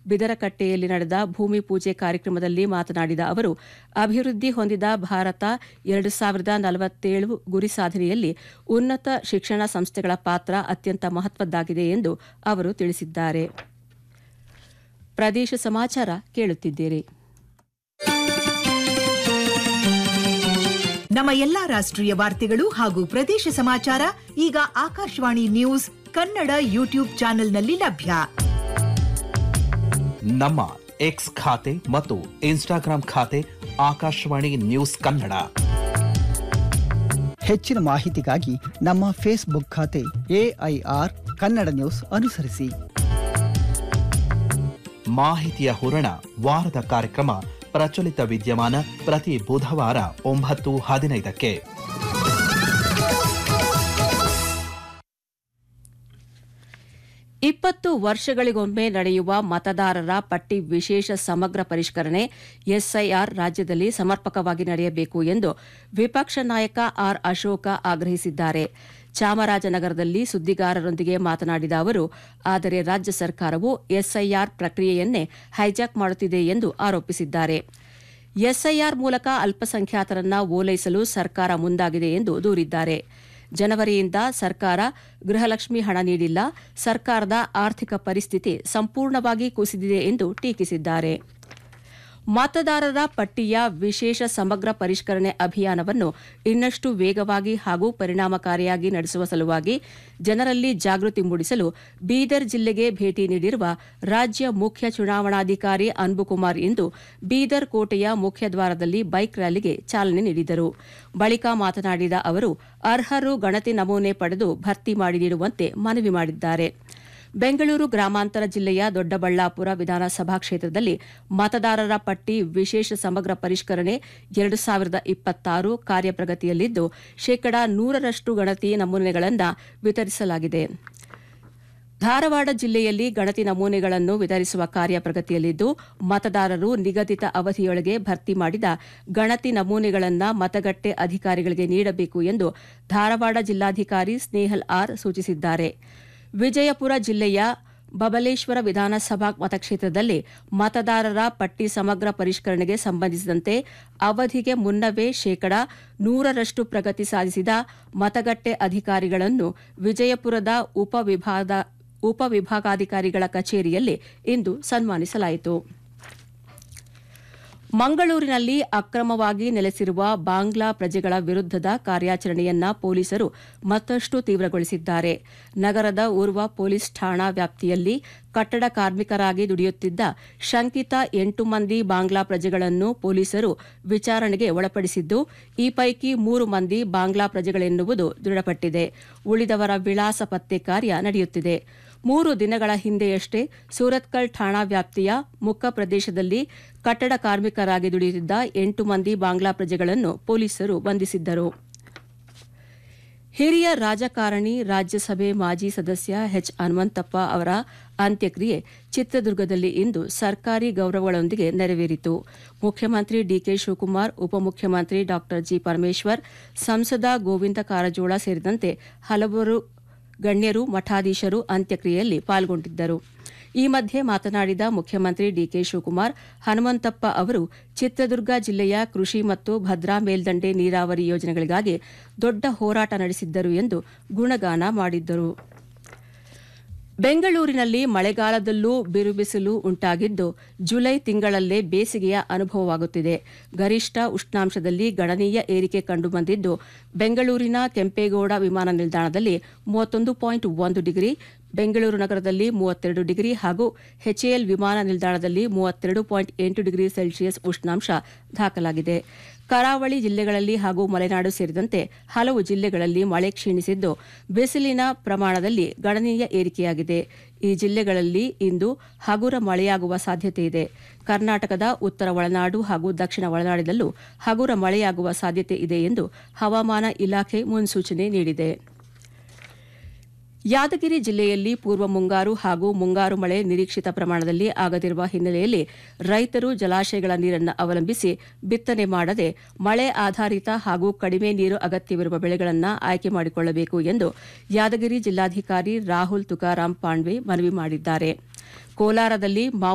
ಬಿದರಕಟ್ಟೆಯಲ್ಲಿ ನಡೆದ ಭೂಮಿ ಪೂಜೆ ಕಾರ್ಯಕ್ರಮದಲ್ಲಿ ಮಾತನಾಡಿದ ಅವರು ಅಭಿವೃದ್ಧಿ ಹೊಂದಿದ ಭಾರತ ಎರಡು ಸಾವಿರದ ನಲವತ್ತೇಳು ಗುರಿ ಸಾಧನೆಯಲ್ಲಿ ಉನ್ನತ ಶಿಕ್ಷಣ ಸಂಸ್ಥೆಗಳ ಪಾತ್ರ ಅತ್ಯಂತ ಮಹತ್ವದ್ದಾಗಿದೆ ಎಂದು ಅವರು ತಿಳಿಸಿದ್ದಾರೆ ಪ್ರದೇಶ ಸಮಾಚಾರ ಕೇಳುತ್ತಿದ್ದೀರಿ ನಮ್ಮ ಎಲ್ಲಾ ರಾಷ್ಟ್ರೀಯ ವಾರ್ತೆಗಳು ಹಾಗೂ ಪ್ರದೇಶ ಸಮಾಚಾರ ಈಗ ಆಕಾಶವಾಣಿ ನ್ಯೂಸ್ ಕನ್ನಡ ಯೂಟ್ಯೂಬ್ ಚಾನೆಲ್ನಲ್ಲಿ ಲಭ್ಯ ನಮ್ಮ ಎಕ್ಸ್ ಖಾತೆ ಮತ್ತು ಇನ್ಸ್ಟಾಗ್ರಾಂ ಖಾತೆ ಆಕಾಶವಾಣಿ ನ್ಯೂಸ್ ಕನ್ನಡ ಹೆಚ್ಚಿನ ಮಾಹಿತಿಗಾಗಿ ನಮ್ಮ ಫೇಸ್ಬುಕ್ ಖಾತೆ ಎಐಆರ್ ಕನ್ನಡ ನ್ಯೂಸ್ ಅನುಸರಿಸಿ ಮಾಹಿತಿಯ ಹೂರಣ ವಾರದ ಕಾರ್ಯಕ್ರಮ ಪ್ರಚಲಿತ ವಿದ್ಯಮಾನ ಪ್ರತಿ ಬುಧವಾರ ಒಂಬತ್ತು ಹದಿನೈದಕ್ಕೆ ಇಪ್ಪತ್ತು ವರ್ಷಗಳಿಗೊಮ್ಮೆ ನಡೆಯುವ ಮತದಾರರ ಪಟ್ಟಿ ವಿಶೇಷ ಸಮಗ್ರ ಪರಿಷ್ಕರಣೆ ಎಸ್ಐಆರ್ ರಾಜ್ಯದಲ್ಲಿ ಸಮರ್ಪಕವಾಗಿ ನಡೆಯಬೇಕು ಎಂದು ವಿಪಕ್ಷ ನಾಯಕ ಆರ್ ಅಶೋಕ ಆಗ್ರಹಿಸಿದ್ದಾರೆ ಚಾಮರಾಜನಗರದಲ್ಲಿ ಸುದ್ದಿಗಾರರೊಂದಿಗೆ ಮಾತನಾಡಿದ ಅವರು ಆದರೆ ರಾಜ್ಯ ಸರ್ಕಾರವು ಎಸ್ಐಆರ್ ಪ್ರಕ್ರಿಯೆಯನ್ನೇ ಹೈಜಾಕ್ ಮಾಡುತ್ತಿದೆ ಎಂದು ಆರೋಪಿಸಿದ್ದಾರೆ ಎಸ್ಐಆರ್ ಮೂಲಕ ಅಲ್ಪಸಂಖ್ಯಾತರನ್ನ ಓಲೈಸಲು ಸರ್ಕಾರ ಮುಂದಾಗಿದೆ ಎಂದು ದೂರಿದ್ದಾರೆ ಜನವರಿಯಿಂದ ಸರ್ಕಾರ ಗೃಹಲಕ್ಷ್ಮಿ ಹಣ ನೀಡಿಲ್ಲ ಸರ್ಕಾರದ ಆರ್ಥಿಕ ಪರಿಸ್ಥಿತಿ ಸಂಪೂರ್ಣವಾಗಿ ಕುಸಿದಿದೆ ಎಂದು ಟೀಕಿಸಿದ್ದಾರೆ ಮತದಾರರ ಪಟ್ಟಿಯ ವಿಶೇಷ ಸಮಗ್ರ ಪರಿಷ್ಕರಣೆ ಅಭಿಯಾನವನ್ನು ಇನ್ನಷ್ಟು ವೇಗವಾಗಿ ಹಾಗೂ ಪರಿಣಾಮಕಾರಿಯಾಗಿ ನಡೆಸುವ ಸಲುವಾಗಿ ಜನರಲ್ಲಿ ಜಾಗೃತಿ ಮೂಡಿಸಲು ಬೀದರ್ ಜಿಲ್ಲೆಗೆ ಭೇಟಿ ನೀಡಿರುವ ರಾಜ್ಯ ಮುಖ್ಯ ಚುನಾವಣಾಧಿಕಾರಿ ಅನ್ಬುಕುಮಾರ್ ಇಂದು ಬೀದರ್ ಕೋಟೆಯ ಮುಖ್ಯ ದ್ವಾರದಲ್ಲಿ ಬೈಕ್ ರ್ಯಾಲಿಗೆ ಚಾಲನೆ ನೀಡಿದರು ಬಳಿಕ ಮಾತನಾಡಿದ ಅವರು ಅರ್ಹರು ಗಣತಿ ನಮೂನೆ ಪಡೆದು ಭರ್ತಿ ಮಾಡಿ ನೀಡುವಂತೆ ಮನವಿ ಮಾಡಿದ್ದಾರೆ ಬೆಂಗಳೂರು ಗ್ರಾಮಾಂತರ ಜಿಲ್ಲೆಯ ದೊಡ್ಡಬಳ್ಳಾಪುರ ವಿಧಾನಸಭಾ ಕ್ಷೇತ್ರದಲ್ಲಿ ಮತದಾರರ ಪಟ್ಟಿ ವಿಶೇಷ ಸಮಗ್ರ ಪರಿಷ್ಕರಣೆ ಎರಡು ಸಾವಿರದ ಇಪ್ಪತ್ತಾರು ಕಾರ್ಯಪ್ರಗತಿಯಲ್ಲಿದ್ದು ಶೇಕಡಾ ನೂರರಷ್ಟು ಗಣತಿ ನಮೂನೆಗಳನ್ನು ವಿತರಿಸಲಾಗಿದೆ ಧಾರವಾಡ ಜಿಲ್ಲೆಯಲ್ಲಿ ಗಣತಿ ನಮೂನೆಗಳನ್ನು ವಿತರಿಸುವ ಕಾರ್ಯ ಪ್ರಗತಿಯಲ್ಲಿದ್ದು ಮತದಾರರು ನಿಗದಿತ ಅವಧಿಯೊಳಗೆ ಭರ್ತಿ ಮಾಡಿದ ಗಣತಿ ನಮೂನೆಗಳನ್ನು ಮತಗಟ್ಟೆ ಅಧಿಕಾರಿಗಳಿಗೆ ನೀಡಬೇಕು ಎಂದು ಧಾರವಾಡ ಜಿಲ್ಲಾಧಿಕಾರಿ ಸ್ನೇಹಲ್ ಆರ್ ಸೂಚಿಸಿದ್ದಾರೆ ವಿಜಯಪುರ ಜಿಲ್ಲೆಯ ಬಬಲೇಶ್ವರ ವಿಧಾನಸಭಾ ಮತಕ್ಷೇತ್ರದಲ್ಲಿ ಮತದಾರರ ಪಟ್ಟಿ ಸಮಗ್ರ ಪರಿಷ್ಕರಣೆಗೆ ಸಂಬಂಧಿಸಿದಂತೆ ಅವಧಿಗೆ ಮುನ್ನವೇ ಶೇಕಡಾ ನೂರರಷ್ಟು ಪ್ರಗತಿ ಸಾಧಿಸಿದ ಮತಗಟ್ಟೆ ಅಧಿಕಾರಿಗಳನ್ನು ವಿಜಯಪುರದ ಉಪವಿಭಾಗ ಉಪವಿಭಾಗಾಧಿಕಾರಿಗಳ ಕಚೇರಿಯಲ್ಲಿ ಇಂದು ಸನ್ಮಾನಿಸಲಾಯಿತು ಮಂಗಳೂರಿನಲ್ಲಿ ಅಕ್ರಮವಾಗಿ ನೆಲೆಸಿರುವ ಬಾಂಗ್ಲಾ ಪ್ರಜೆಗಳ ವಿರುದ್ಧದ ಕಾರ್ಯಾಚರಣೆಯನ್ನ ಪೊಲೀಸರು ಮತ್ತಷ್ಟು ತೀವ್ರಗೊಳಿಸಿದ್ದಾರೆ ನಗರದ ಓರ್ವ ಪೊಲೀಸ್ ಠಾಣಾ ವ್ಯಾಪ್ತಿಯಲ್ಲಿ ಕಟ್ಟಡ ಕಾರ್ಮಿಕರಾಗಿ ದುಡಿಯುತ್ತಿದ್ದ ಶಂಕಿತ ಎಂಟು ಮಂದಿ ಬಾಂಗ್ಲಾ ಪ್ರಜೆಗಳನ್ನು ಪೊಲೀಸರು ವಿಚಾರಣೆಗೆ ಒಳಪಡಿಸಿದ್ದು ಈ ಪೈಕಿ ಮೂರು ಮಂದಿ ಬಾಂಗ್ಲಾ ಪ್ರಜೆಗಳೆನ್ನುವುದು ದೃಢಪಟ್ಟಿದೆ ಉಳಿದವರ ವಿಳಾಸ ಪತ್ತೆ ಕಾರ್ಯ ನಡೆಯುತ್ತಿದೆ ಮೂರು ದಿನಗಳ ಹಿಂದೆಯಷ್ಟೇ ಸೂರತ್ಕಲ್ ಠಾಣಾ ವ್ಯಾಪ್ತಿಯ ಮುಕ್ಕ ಪ್ರದೇಶದಲ್ಲಿ ಕಟ್ಟಡ ಕಾರ್ಮಿಕರಾಗಿ ದುಡಿಯುತ್ತಿದ್ದ ಎಂಟು ಮಂದಿ ಬಾಂಗ್ಲಾ ಪ್ರಜೆಗಳನ್ನು ಪೊಲೀಸರು ಬಂಧಿಸಿದ್ದರು ಹಿರಿಯ ರಾಜಕಾರಣಿ ರಾಜ್ಯಸಭೆ ಮಾಜಿ ಸದಸ್ಯ ಎಚ್ ಹನುಮಂತಪ್ಪ ಅವರ ಅಂತ್ಯಕ್ರಿಯೆ ಚಿತ್ರದುರ್ಗದಲ್ಲಿ ಇಂದು ಸರ್ಕಾರಿ ಗೌರವಗಳೊಂದಿಗೆ ನೆರವೇರಿತು ಮುಖ್ಯಮಂತ್ರಿ ಡಿಕೆ ಶಿವಕುಮಾರ್ ಉಪಮುಖ್ಯಮಂತ್ರಿ ಡಾ ಜಿ ಪರಮೇಶ್ವರ್ ಸಂಸದ ಗೋವಿಂದ ಕಾರಜೋಳ ಸೇರಿದಂತೆ ಹಲವರು ಗಣ್ಯರು ಮಠಾಧೀಶರು ಅಂತ್ಯಕ್ರಿಯೆಯಲ್ಲಿ ಪಾಲ್ಗೊಂಡಿದ್ದರು ಈ ಮಧ್ಯೆ ಮಾತನಾಡಿದ ಮುಖ್ಯಮಂತ್ರಿ ಡಿಕೆ ಶಿವಕುಮಾರ್ ಹನುಮಂತಪ್ಪ ಅವರು ಚಿತ್ರದುರ್ಗ ಜಿಲ್ಲೆಯ ಕೃಷಿ ಮತ್ತು ಭದ್ರಾ ಮೇಲ್ದಂಡೆ ನೀರಾವರಿ ಯೋಜನೆಗಳಿಗಾಗಿ ದೊಡ್ಡ ಹೋರಾಟ ನಡೆಸಿದ್ದರು ಎಂದು ಗುಣಗಾನ ಮಾಡಿದ್ದರು ಬೆಂಗಳೂರಿನಲ್ಲಿ ಮಳೆಗಾಲದಲ್ಲೂ ಬಿರುಬಿಸಿಲು ಉಂಟಾಗಿದ್ದು ಜುಲೈ ತಿಂಗಳಲ್ಲೇ ಬೇಸಿಗೆಯ ಅನುಭವವಾಗುತ್ತಿದೆ ಗರಿಷ್ಠ ಉಷ್ಣಾಂಶದಲ್ಲಿ ಗಣನೀಯ ಏರಿಕೆ ಕಂಡುಬಂದಿದ್ದು ಬೆಂಗಳೂರಿನ ಕೆಂಪೇಗೌಡ ವಿಮಾನ ನಿಲ್ದಾಣದಲ್ಲಿ ಮೂವತ್ತೊಂದು ಪಾಯಿಂಟ್ ಒಂದು ಡಿಗ್ರಿ ಬೆಂಗಳೂರು ನಗರದಲ್ಲಿ ಮೂವತ್ತೆರಡು ಡಿಗ್ರಿ ಹಾಗೂ ಎಚ್ಎಎಲ್ ವಿಮಾನ ನಿಲ್ದಾಣದಲ್ಲಿ ಮೂವತ್ತೆರಡು ಪಾಯಿಂಟ್ ಎಂಟು ಡಿಗ್ರಿ ಸೆಲ್ಸಿಯಸ್ ಉಷ್ಣಾಂಶ ದಾಖಲಾಗಿದೆ ಕರಾವಳಿ ಜಿಲ್ಲೆಗಳಲ್ಲಿ ಹಾಗೂ ಮಲೆನಾಡು ಸೇರಿದಂತೆ ಹಲವು ಜಿಲ್ಲೆಗಳಲ್ಲಿ ಮಳೆ ಕ್ಷೀಣಿಸಿದ್ದು ಬಿಸಿಲಿನ ಪ್ರಮಾಣದಲ್ಲಿ ಗಣನೀಯ ಏರಿಕೆಯಾಗಿದೆ ಈ ಜಿಲ್ಲೆಗಳಲ್ಲಿ ಇಂದು ಹಗುರ ಮಳೆಯಾಗುವ ಸಾಧ್ಯತೆ ಇದೆ ಕರ್ನಾಟಕದ ಉತ್ತರ ಒಳನಾಡು ಹಾಗೂ ದಕ್ಷಿಣ ಒಳನಾಡಿನಲ್ಲೂ ಹಗುರ ಮಳೆಯಾಗುವ ಸಾಧ್ಯತೆ ಇದೆ ಎಂದು ಹವಾಮಾನ ಇಲಾಖೆ ಮುನ್ಸೂಚನೆ ನೀಡಿದೆ ಯಾದಗಿರಿ ಜಿಲ್ಲೆಯಲ್ಲಿ ಪೂರ್ವ ಮುಂಗಾರು ಹಾಗೂ ಮುಂಗಾರು ಮಳೆ ನಿರೀಕ್ಷಿತ ಪ್ರಮಾಣದಲ್ಲಿ ಆಗದಿರುವ ಹಿನ್ನೆಲೆಯಲ್ಲಿ ರೈತರು ಜಲಾಶಯಗಳ ನೀರನ್ನು ಅವಲಂಬಿಸಿ ಬಿತ್ತನೆ ಮಾಡದೆ ಮಳೆ ಆಧಾರಿತ ಹಾಗೂ ಕಡಿಮೆ ನೀರು ಅಗತ್ಯವಿರುವ ಬೆಳೆಗಳನ್ನು ಆಯ್ಕೆ ಮಾಡಿಕೊಳ್ಳಬೇಕು ಎಂದು ಯಾದಗಿರಿ ಜಿಲ್ಲಾಧಿಕಾರಿ ರಾಹುಲ್ ತುಕಾರಾಂ ಪಾಂಡ್ವೆ ಮನವಿ ಮಾಡಿದ್ದಾರೆ ಕೋಲಾರದಲ್ಲಿ